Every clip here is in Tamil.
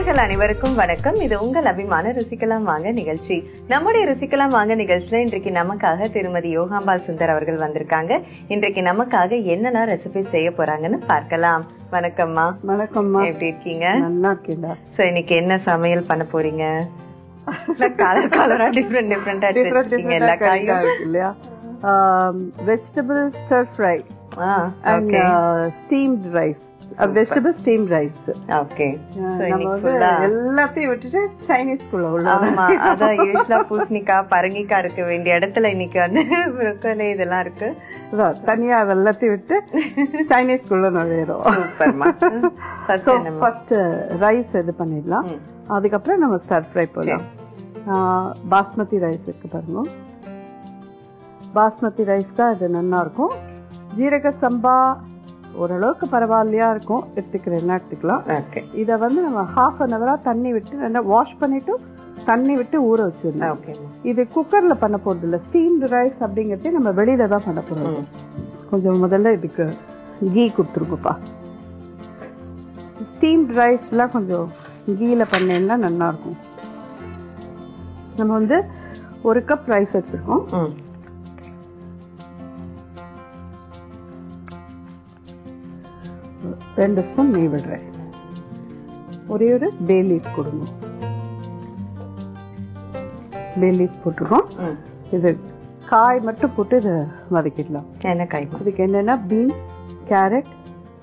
நேயர்கள் அனைவருக்கும் வணக்கம் இது உங்கள் அபிமான ருசிக்கலாம் வாங்க நிகழ்ச்சி நம்முடைய ருசிக்கலாம் வாங்க நிகழ்ச்சியில இன்றைக்கு நமக்காக திருமதி யோகாம்பால் சுந்தர் அவர்கள் வந்திருக்காங்க இன்றைக்கு நமக்காக என்னெல்லாம் ரெசிபி செய்ய போறாங்கன்னு பார்க்கலாம் வணக்கம்மா வணக்கம்மா எப்படி இருக்கீங்க நல்லா இருக்கீங்களா சோ இன்னைக்கு என்ன சமையல் பண்ண போறீங்க கலர் கலரா டிஃப்ரெண்ட் டிஃப்ரெண்டா இருக்கீங்க எல்லா காயும் இருக்கு இல்லையா vegetable stir fry and okay steamed rice vegetable steam rice okay so நம்ம இன்னைக்கு வந்து ஃபுல்லா எல்லாத்தையும் விட்டுட்டு சைனீஸ் குள்ள உள்ள ஆமா அதான் யூஸ்வலா பூசணிக்காய் பரங்கிக்காய் இருக்க வேண்டிய இடத்துல இன்னைக்கு வந்து ப்ரொக்கோலி இதெல்லாம் இருக்கு அதான், தனியா அது எல்லாத்தையும் விட்டு சைனீஸ் குள்ள நுழையிறோம் சூப்பர்மா ஃபர்ஸ்ட் என்னமா ஃபர்ஸ்ட் ரைஸ் இது பண்ணிடலாம் ம். அதுக்கப்புறம் நம்ம ஸ்டர் ஃப்ரை போடலாம் ஆஹ், பாஸ்மதி ரைஸ் இருக்கு பாருங்க பாஸ்மதி ரைஸ் தான் இது நல்லா இருக்கும் ஜீரக சம்பா ஓரளவுக்கு பரவாயில்லையா இருக்கும் எடுத்துக்கிறேன்னா எடுத்துக்கலாம் ஓகே இதை வந்து நம்ம ஹாஃப் அன் ஹவரா தண்ணி விட்டு நல்லா வாஷ் பண்ணிட்டு தண்ணி விட்டு ஊற வச்சிடலாம் ஓகே இது குக்கர்ல பண்ண போறது இல்ல ஸ்டீம்டு ரைஸ் அப்படிங்கறதே நம்ம வெளியில தான் பண்ண போறோம் கொஞ்சம் முதல்ல இதுக்கு கீ கொடுத்துருக்குப்பா ஸ்டீம்டு ரைஸ்லாம் கொஞ்சம் கீல பண்ணேன்னா நல்லா இருக்கும் நம்ம வந்து ஒரு கப் ரைஸ் எடுத்துருக்கோம் ம் ரெண்டு ஸ்பூன் நெய் விடுறேன் ஒரே ஒரு பே லீஃப் கொடுங்க பே லீஃப் போட்டுருக்கோம் ம் இது காய் மட்டும் போட்டு இதை வதக்கிடலாம் என்ன காய்மா இதுக்கு என்னன்னா பீன்ஸ் கேரட்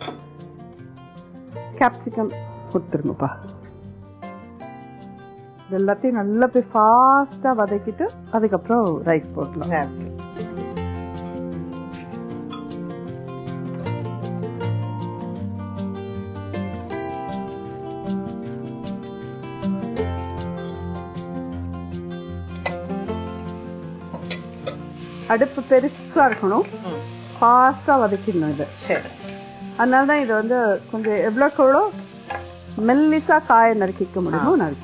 கேப்சிகம் கொடுத்துருங்கப்பா இது எல்லாத்தையும் நல்லா போய் ஃபாஸ்டா வதக்கிட்டு அதுக்கப்புறம் ரைஸ் போடலாம் ஓகே அடுப்பு பெருசா இருக்கணும் ம் ஃபாஸ்டா வதக்கிடணும் இது சரி அதனால தான் இது வந்து கொஞ்சம் எவ்வளோக்கு எவ்வளோ மெல்லிசா காயை நறுக்கிக்க முடியுமோ நறுக்கி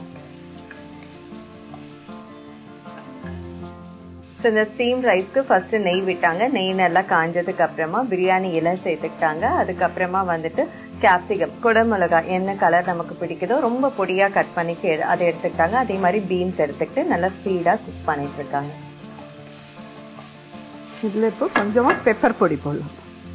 ஸோ இந்த ஸ்டீம் ரைஸ்க்கு ஃபர்ஸ்ட் நெய் விட்டாங்க நெய் நல்லா காஞ்சதுக்கு அப்புறமா பிரியாணி இலை சேர்த்துக்கிட்டாங்க அதுக்கப்புறமா வந்துட்டு கேப்சிகம் குடமிளகா என்ன கலர் நமக்கு பிடிக்குதோ ரொம்ப பொடியா கட் பண்ணி கே- அதை எடுத்துக்கிட்டாங்க அதே மாதிரி பீன்ஸ் எடுத்துக்கிட்டு நல்லா ஸ்பீடா குக் பண்ணிட்டு இருக்காங்க இதுல இப்போ கொஞ்சமா பெப்பர் பொடி போடலாம்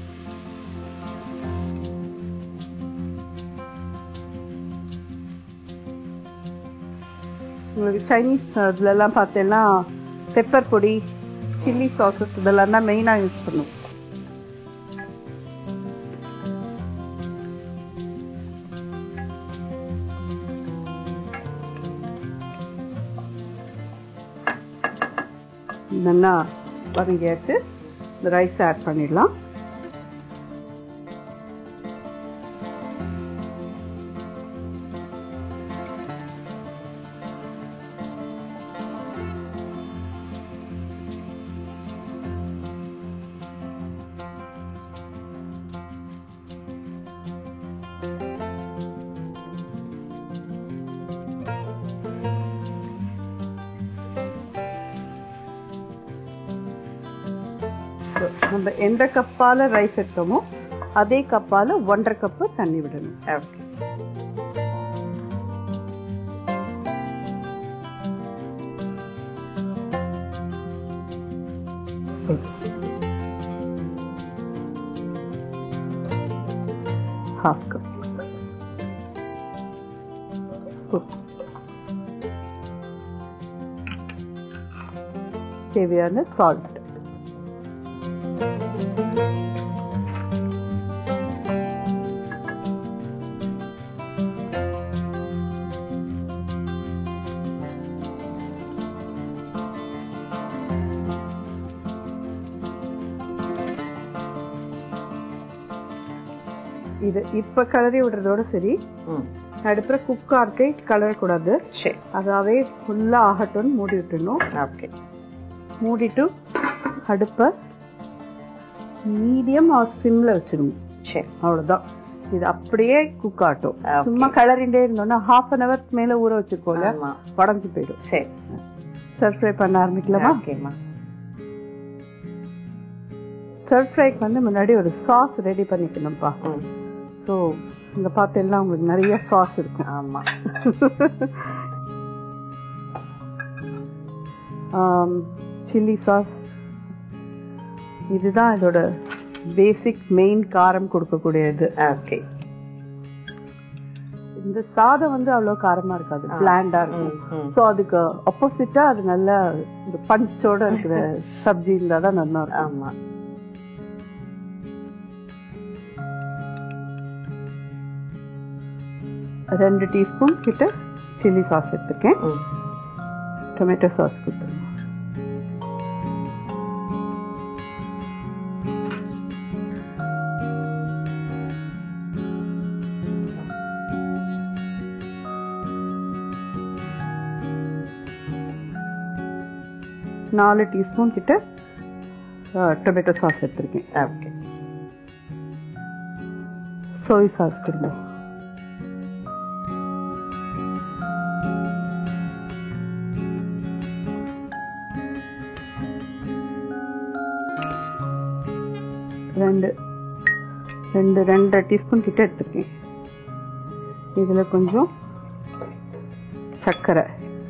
உங்களுக்கு சைனீஸ் இதுல எல்லாம் பார்த்தீங்கன்னா பெப்பர் பொடி சில்லி சாசஸ் இதெல்லாம் தான் மெயினா யூஸ் பண்ணும் நல்லா வதங்கியாச்சு இந்த ரைஸ் ஆட் பண்ணிடலாம் நம்ம எந்த கப்பால ரைஸ் எடுத்தோமோ அதே கப்பால ஒன்றரை கப்பு தண்ணி விடணும் ஓகே half cup. Good. தேவையான சால்ட் இது இப்ப கிளறி விடுறதோட சரி ம் அடுப்புல குக் ஆர்க்கை கலரக்கூடாது சரி அதாவே ஃபுல்லா ஆகட்டும்னு மூடி விட்டுணும் ஓகே மூடிட்டு அடுப்பை மீடியம் ஆர் சிம்ல வச்சிடணும் சரி அவ்வளவுதான் இது அப்படியே குக் ஆட்டும் Okay. சும்மா கிளறிண்டே இருந்தோம்னா ஹாஃப் அன் ஹவர் மேல ஊற வச்சிருக்கோம்ல ஆமா உடஞ்சு போயிடும் சரி ஸ்டர் ஃப்ரை பண்ண ஆரம்பிக்கலாமா ஓகேம்மா ஸ்டர் ஃப்ரைக்கு வந்து முன்னாடி ஒரு சாஸ் ரெடி பண்ணிக்கணும்ப்பா ம் ஸோ இங்க பார்த்தீங்கன்னா உங்களுக்கு நிறைய சாஸ் இருக்கும் ஆமா சில்லி சாஸ் இதுதான் இதோட பேசிக் மெயின் காரம் கொடுக்கக்கூடியது ஓகே இந்த சாதம் வந்து அவ்வளவு காரமா இருக்காது பிளாண்டா இருக்கும் ம் சோ அதுக்கு ஆப்போசிட்டா அது நல்ல இந்த பஞ்சோட இருக்கிற சப்ஜி இருந்தா தான் நல்லா இருக்கும் ஆமா ரெண்டு டீஸ்பூன் கிட்ட சில்லி சாஸ் எடுத்துருக்கேன் ம் டொமேட்டோ சாஸ் கொடுத்துருங்க நாலு டீஸ்பூன் கிட்ட டொமேட்டோ சாஸ் எடுத்திருக்கேன் ஓகே சோய் சாஸ் கொடுங்க ரெண்டு ரெண்டு ரெண்டரை டீஸ்பூன் கிட்ட எடுத்திருக்கேன் இதுல கொஞ்சம் சர்க்கரை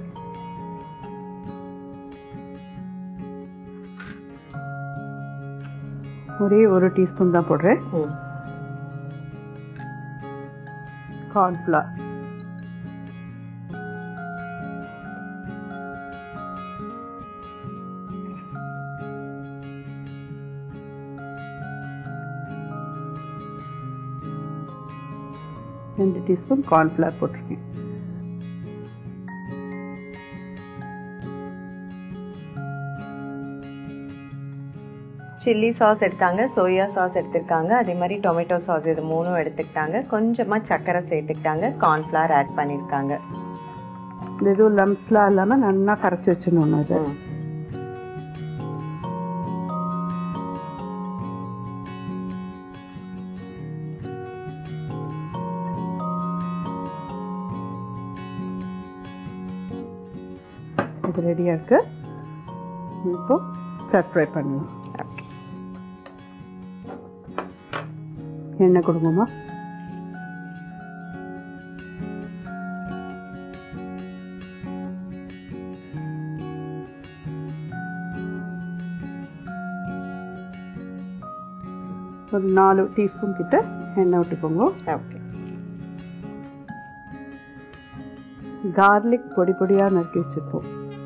ஒரே ஒரு டீஸ்பூன் தான் போடுறேன் ம் கார்ன்ஃப்ளவர் ரெண்டு டீஸ்பூன் கார்ன்ஃப்ளவர் போட்டிருக்கேன் சில்லி சாஸ் எடுத்தாங்க சோயா சாஸ் எடுத்திருக்காங்க அதே மாதிரி டொமேட்டோ சாஸ் இது மூணும் எடுத்துக்கிட்டாங்க கொஞ்சமா சர்க்கரை சேர்த்துக்கிட்டாங்க கார்ன்ஃபிளவர் ஆட் பண்ணிருக்காங்க இந்த எதுவும் லம்ஸ்லாம் இல்லாம நல்லா கரைச்சி வச்சிடணும் அது ம். இது ரெடியா இருக்கு இப்போ ஸ்டர் ஃப்ரை பண்ணலாம் Okay. எண்ணெய் கொடுங்கம்மா ஒரு நாலு டீஸ்பூன் கிட்ட எண்ணெய் விட்டுக்கோங்க ஓகே கார்லிக் பொடி பொடியா நறுக்கி வச்சிருப்போம்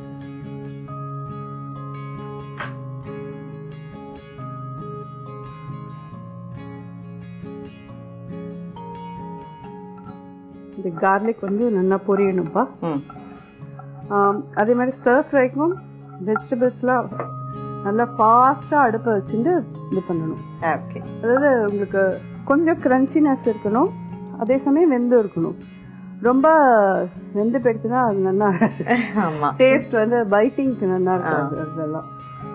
இந்த கார்லிக் வந்து நல்லா பொரியணும்ப்பா ம் ஆம், அதே மாதிரி ஸ்டர் ஃப்ரைக்கும் வெஜிடபிள்ஸ்லாம் நல்லா ஃபாஸ்ட்டாக அடுப்பை வச்சுட்டு இது பண்ணணும் ஓகே அதாவது உங்களுக்கு கொஞ்சம் கிரன்ச்சினஸ் இருக்கணும் அதே சமயம் வெந்து இருக்கணும் ரொம்ப வெந்து போயிடுச்சுன்னா அது நல்லா ஆமா டேஸ்ட் வந்து பைட்டிங்க்கு நல்லா இருக்காது அதெல்லாம்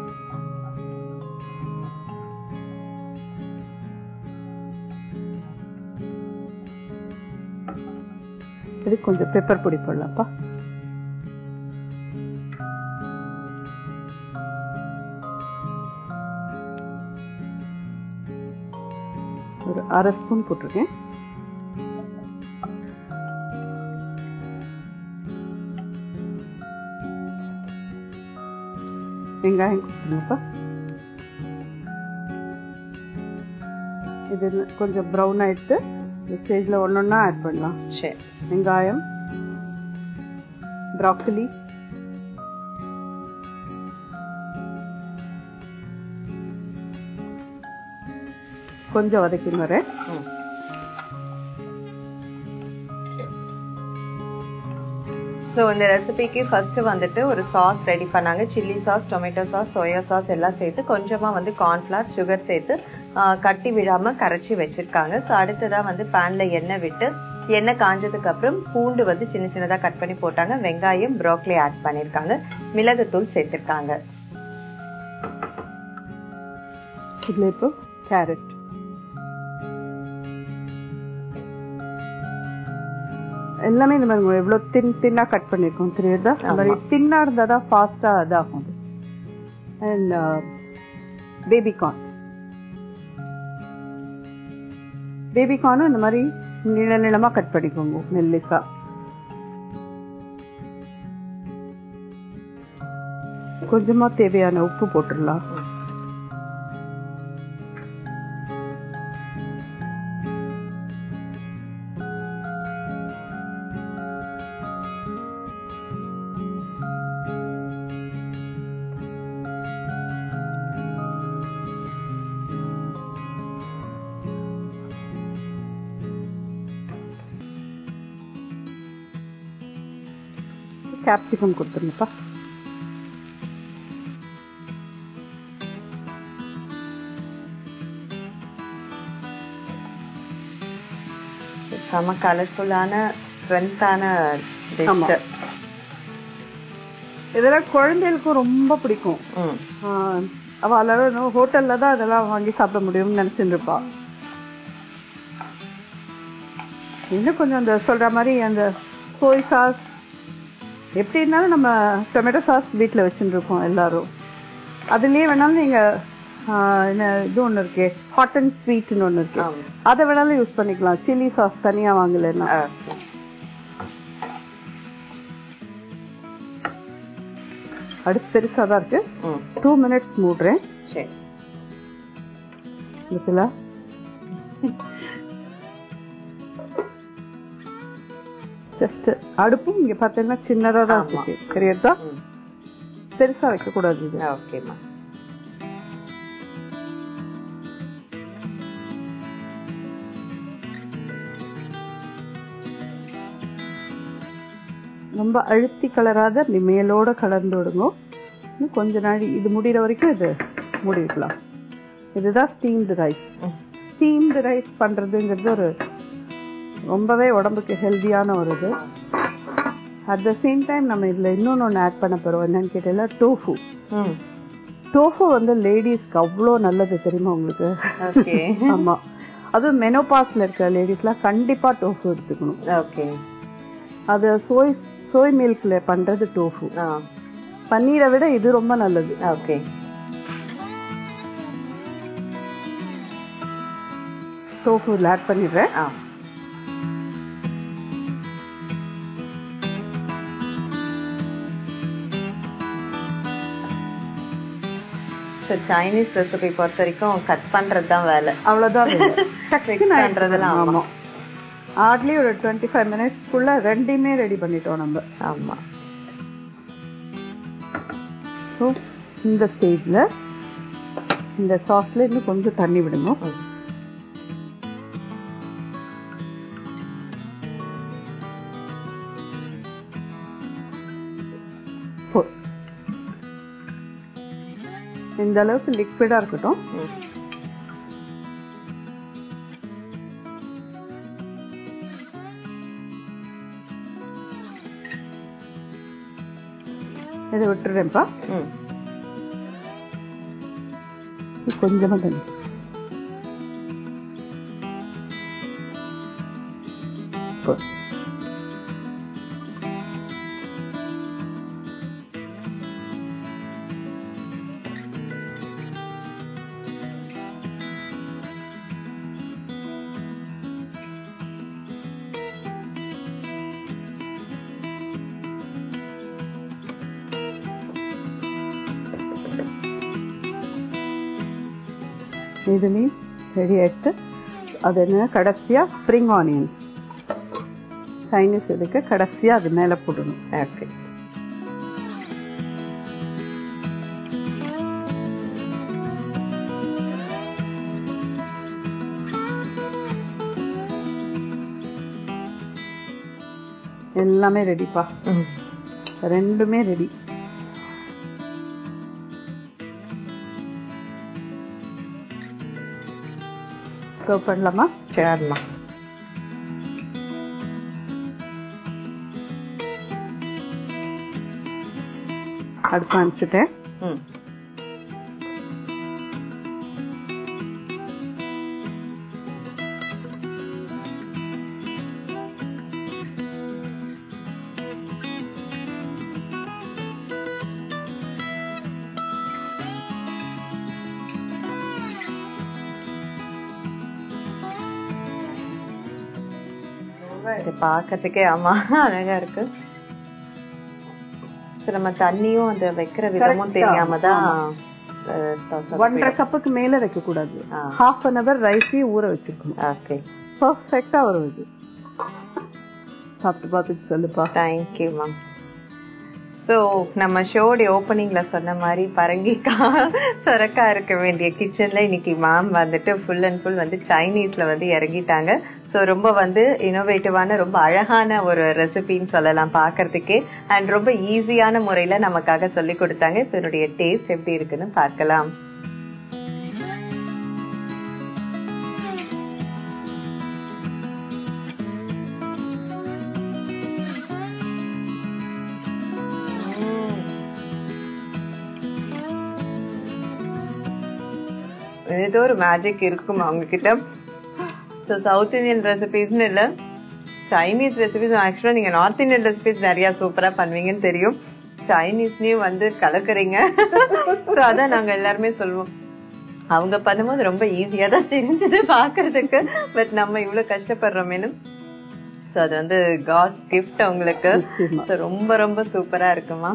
இதுக்கு கொஞ்சம் பெப்பர் பொடி போடலாம்ப்பா ஒரு அரை ஸ்பூன் போட்டிருக்கேன் வெங்காயம் கொடுத்துருங்கப்பா இது கொஞ்சம் ப்ரௌன் ஆயிடுத்து இந்த ஸ்டேஜில் ஒன்று ஒன்றா ஆட் பண்ணலாம் சரி வெங்காயம் ப்ராக்கலி கொஞ்சம் வதக்கின்னு வரேன் ம் ஸோ இந்த ரெசிபிக்கு ஃபர்ஸ்ட் வந்துட்டு ஒரு சாஸ் ரெடி பண்ணாங்க chilli sauce tomato sauce soya sauce எல்லாம் சேர்த்து கொஞ்சமா வந்து கார்ன்ஃபிளவர் சுகர் சேர்த்து ஆ, கட்டி விழாம கரைச்சி வச்சிருக்காங்க ஸோ அடுத்ததா வந்து பேன்ல எண்ணெய் விட்டு எண்ணெய் காஞ்சதுக்கு அப்புறம் பூண்டு வந்து சின்ன சின்னதா கட் பண்ணி போட்டாங்க வெங்காயம் ப்ரோக்லி ஆட் பண்ணிருக்காங்க மிளகுத்தூள் சேர்த்திருக்காங்க இதில் இப்போ கேரட் எல்லாமே இந்த மாதிரி எவ்வளோ தின் தின்னா கட் பண்ணியிருக்கோம் தெரியுதா இந்த மாதிரி தின்னா இருந்தால் தான் ஃபாஸ்ட்டாக இதாகும் அண்ட் பேபி கார்ன் பேபி கார்னும் இந்த மாதிரி நீள நீளமா கட் பண்ணிக்கோங்க மெல்லிசா கொஞ்சமா தேவையான உப்பு போட்டுடலாம் கேப்சிகம் கொடுத்துருங்கப்பா செம கலர்ஃபுல்லான ஸ்ட்ரென்த்தான ஆமா. டிஷ் இதெல்லாம் குழந்தைகளுக்கும் ரொம்ப பிடிக்கும் ம் ஆஹ் அவ எல்லாரும் ஹோட்டல்ல தான் அதெல்லாம் வாங்கி சாப்பிட முடியும்னு நினைச்சிட்டு இருப்பா இன்னும் கொஞ்சம் அந்த சொல்ற மாதிரி அந்த சோய் சாஸ் எப்படி இருந்தாலும் நம்ம டொமேட்டோ சாஸ் வீட்டில் வச்சுட்டு இருக்கோம் எல்லாரும் அதுலயே வேணாலும் நீங்க ஆஹ் என்ன இது ஒன்று இருக்கு ஹாட் அண்ட் ஸ்வீட்னு ஒன்று இருக்கு ஆமா. அதை வேணாலும் யூஸ் பண்ணிக்கலாம் சில்லி சாஸ் தனியா வாங்கலைன்னா ஓகே அடுத்து பெருசா தான் இருக்கு ம் டூ மினிட்ஸ் மூடுறேன் சரி இருக்குல்ல ஜஸ்ட் அடுப்பும் இங்க பார்த்தீங்கன்னா சின்னதா தான் ஆமா. இருக்கு தெரியுதா ம் பெருசா வைக்க கூடாது இது ஓகேம்மா ரொம்ப அழுத்தி கலராத இப்படி மேலோட கலந்து விடுங்க இன்னும் கொஞ்ச நாள் இது முடிகிற வரைக்கும் இது மூடி வைக்கலாம் இதுதான் ஸ்டீம்டு ரைஸ் ம் ஸ்டீம்டு ரைஸ் பண்றதுங்கிறது ஒரு ரொம்பவே உடம்புக்கு ஹெல்தியான ஒரு இது அட் த சேம் டைம் நம்ம இதுல இன்னொன்னு ஒன்று ஆட் பண்ண போறோம் என்னன்னு கேட்டீங்கன்னா டோஃபு ம் டோஃபு வந்து லேடிஸ்க்கு அவ்வளோ நல்லது தெரியுமா உங்களுக்கு ஓகே ஆமா அதுவும் மெனோபாஸ்ல இருக்க லேடிஸ்லாம் கண்டிப்பா டோஃபு எடுத்துக்கணும் ஓகே அது சோய் சோய் மில்க்ல பண்றது டோஃபு ஆ பன்னீரை விட இது ரொம்ப நல்லது ஓகே டோஃபுல ஆட் பண்ணிடுறேன் ஆ ஸோ சைனீஸ் ரெசிபி பொறுத்த வரைக்கும் கட் பண்றது தான் வேலை அவ்வளவுதான் வேலை. டக்குன்னு ஆயிடுச்சு. பண்றதெல்லாம் ஆமா. ஆமா ஹார்ட்லி ஒரு டுவெண்ட்டி ஃபைவ் மினிட்ஸ்க்குள்ள ரெண்டையுமே ரெடி பண்ணிட்டோம் நம்ம ஆமா ஸோ இந்த ஸ்டேஜ்ல இந்த சாஸ்ல இன்னும் கொஞ்சம் தண்ணி விடணும் ம். போ. இந்த அளவுக்கு லிக்விடா இருக்கட்டும் ம். இதை விட்டுறேன்ப்பா ம் கொஞ்சமா தண்ணி போ. இதுலேயும் ரெடி ஆயிடுச்சு அது என்ன கடைசியா ஸ்ப்ரிங் ஆனியன்ஸ் சைனீஸ் இதுக்கு கடைசியா அது மேல போடணும் ஓகே எல்லாமே ரெடிப்பா ம் ரெண்டுமே ரெடி சர்வ் பண்ணலாமா சரிம்மா அடுப்பு அனுப்பிச்சுட்டேன் ம் இது பார்க்கறதுக்கே ஆமா அழகா இருக்கு So, நம்ம தண்ணியும் அந்த வைக்கிற விதமும் Correct. தெரியாம தான் ஒன்றரை கப்புக்கு மேல வைக்க கூடாது ஆ. ஹாஃப் அன் அவர் ரைஸையும் ஊற வச்சிருக்கணும் ஓகே பர்ஃபெக்டா வரும் இது சாப்பிட்டு பார்த்துட்டு சொல்லுப்பா தேங்க்யூ மேம் ஸோ நம்ம ஷோடைய ஓப்பனிங்ல சொன்ன மாதிரி பரங்கிக்கா சொரக்கா இருக்க வேண்டிய கிச்சன்ல இன்னைக்கு மேம் வந்துட்டு ஃபுல் அண்ட் ஃபுல் வந்து சைனீஸ்ல வந்து இறங்கிட்டாங்க ஸோ ரொம்ப வந்து இனோவேட்டிவான ரொம்ப அழகான ஒரு ரெசிபின்னு சொல்லலாம் பார்க்கறதுக்கே அண்ட் ரொம்ப ஈஸியான முறையில நமக்காக சொல்லி கொடுத்தாங்க ஸோ என்னுடைய டேஸ்ட் எப்படி இருக்குன்னு பார்க்கலாம் ஏதோ ஒரு மேஜிக் இருக்கும் அவங்க கிட்ட ஸோ சவுத் இந்தியன் ரெசிபிஸ்னு இல்லை சைனீஸ் ரெசிபிஸ் ஆக்சுவலாக நீங்கள் நார்த் இந்தியன் ரெசிபிஸ் நிறையா சூப்பராக பண்ணுவீங்கன்னு தெரியும் சைனீஸ்லயும் வந்து கலக்குறீங்க ஸோ அதான் நாங்கள் எல்லாருமே சொல்லுவோம் அவங்க பண்ணும்போது ரொம்ப ஈஸியா தான் தெரிஞ்சது பாக்குறதுக்கு பட் நம்ம இவ்வளவு கஷ்டப்படுறோமேனு ஸோ அது வந்து காட் கிஃப்ட் அவங்களுக்கு நிச்சயமா. So, ரொம்ப ரொம்ப சூப்பரா இருக்குமா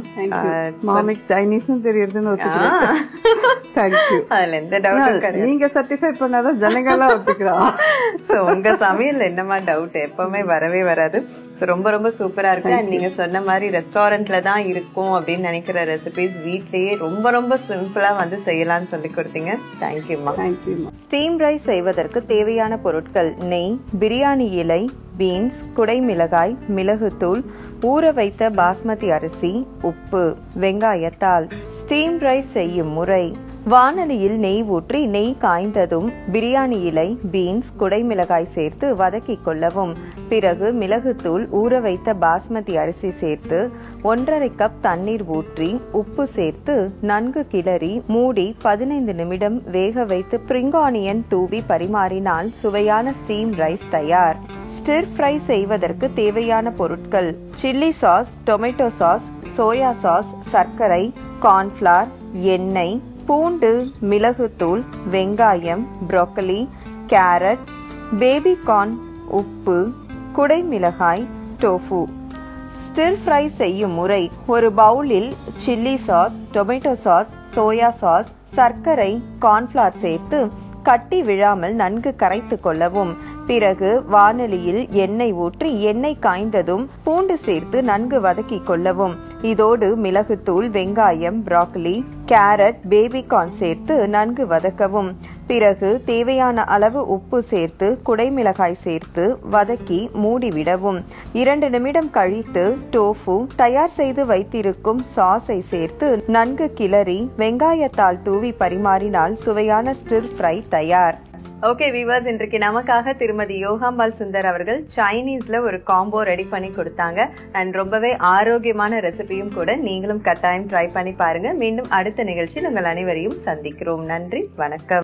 மாமிக் சைனீஸும் தெரியுதுன்னு ஒத்துக்கிறேன் தேங்க்யூ அதுல எந்த டவுட்டும் கிடையாது நீங்க சர்டிஃபை பண்ணாதான் ஜனங்க எல்லாம் ஒத்துக்கிறான் So, உங்க சமையல் என்னமா டவுட் எப்பவுமே வரவே வராது So, ரொம்ப ரொம்ப சூப்பரா இருக்கு And நீங்க சொன்ன மாதிரி ரெஸ்டாரண்ட்ல தான் இருக்கும் அப்படின்னு நினைக்கிற ரெசிபிஸ் வீட்லயே ரொம்ப ரொம்ப சிம்பிளா வந்து செய்யலாம்னு சொல்லி கொடுத்தீங்க தேங்க்யூமா தேங்க்யூ ஸ்டீம் ரைஸ் செய்வதற்கு தேவையான பொருட்கள் நெய் பிரியாணி இலை பீன்ஸ் குடைமிளகாய் மிளகுத்தூள் ஊற வைத்த பாஸ்மதி அரிசி உப்பு வெங்காயத்தாள் ஸ்டீம் ரைஸ் செய்யும் முறை வானலியில் நெய் ஊற்றி நெய் காய்ந்ததும் பிரியாணி இலை பீன்ஸ் குடைமிளகாய் சேர்த்து வதக்கிக் கொள்ளவும் பிறகு மிளகுத்தூள் ஊற வைத்த பாஸ்மதி அரிசி சேர்த்து ஒன்றரை கப் தண்ணீர் ஊற்றி உப்பு சேர்த்து நன்கு கிளறி மூடி பதினைந்து நிமிடம் வேக வைத்து பிரிங்கானியன் தூவி பரிமாறினால் சுவையான ஸ்டீம் ரைஸ் தயார் ஸ்டிர் ஃப்ரை செய்வதற்கு தேவையான பொருட்கள் chilli sauce tomato sauce soya sauce சர்க்கரை கார்ன்ஃபிளார் எண்ணெய் பூண்டு மிளகுத்தூள் வெங்காயம் ப்ரோக்கலி கேரட் பேபிகார்ன் உப்பு குடைமிளகாய் டோஃபு ஸ்டிர் ஃப்ரை செய்யும் முறை ஒரு பவுலில் chilli sauce tomato sauce soya sauce சர்க்கரை கார்ன்ஃபிளார் சேர்த்து கட்டி விழாமல் நன்கு கரைத்து கொள்ளவும் பிறகு வானலியில் எண்ணெய் ஊற்றி எண்ணெய் காய்ந்ததும் பூண்டு சேர்த்து நன்கு வதக்கிக் கொள்ளவும் இதோடு மிளகுத்தூள் வெங்காயம் ப்ராக்கலி கேரட் பேபிகார்ன் சேர்த்து நன்கு வதக்கவும் பிறகு தேவையான அளவு உப்பு சேர்த்து குடைமிளகாய் சேர்த்து வதக்கி மூடிவிடவும் இரண்டு நிமிடம் கழித்து டோஃபு தயார் செய்து வைத்திருக்கும் சாஸை சேர்த்து நன்கு கிளறி வெங்காயத்தால் தூவி பரிமாறினால் சுவையான ஸ்டிர் ஃப்ரை தயார் ஓகே வீவர்ஸ் இன்றைக்கு நமக்காக திருமதி யோகாம்பால் சுந்தர் அவர்கள் சைனீஸ்ல ஒரு காம்போ ரெடி பண்ணி கொடுத்தாங்க அண்ட் ரொம்பவே ஆரோக்கியமான ரெசிபியும் கூட நீங்களும் கட்டாயம் ட்ரை பண்ணி பாருங்க மீண்டும் அடுத்த நிகழ்ச்சியில் உங்கள் அனைவரையும் சந்திக்கிறோம் நன்றி வணக்கம்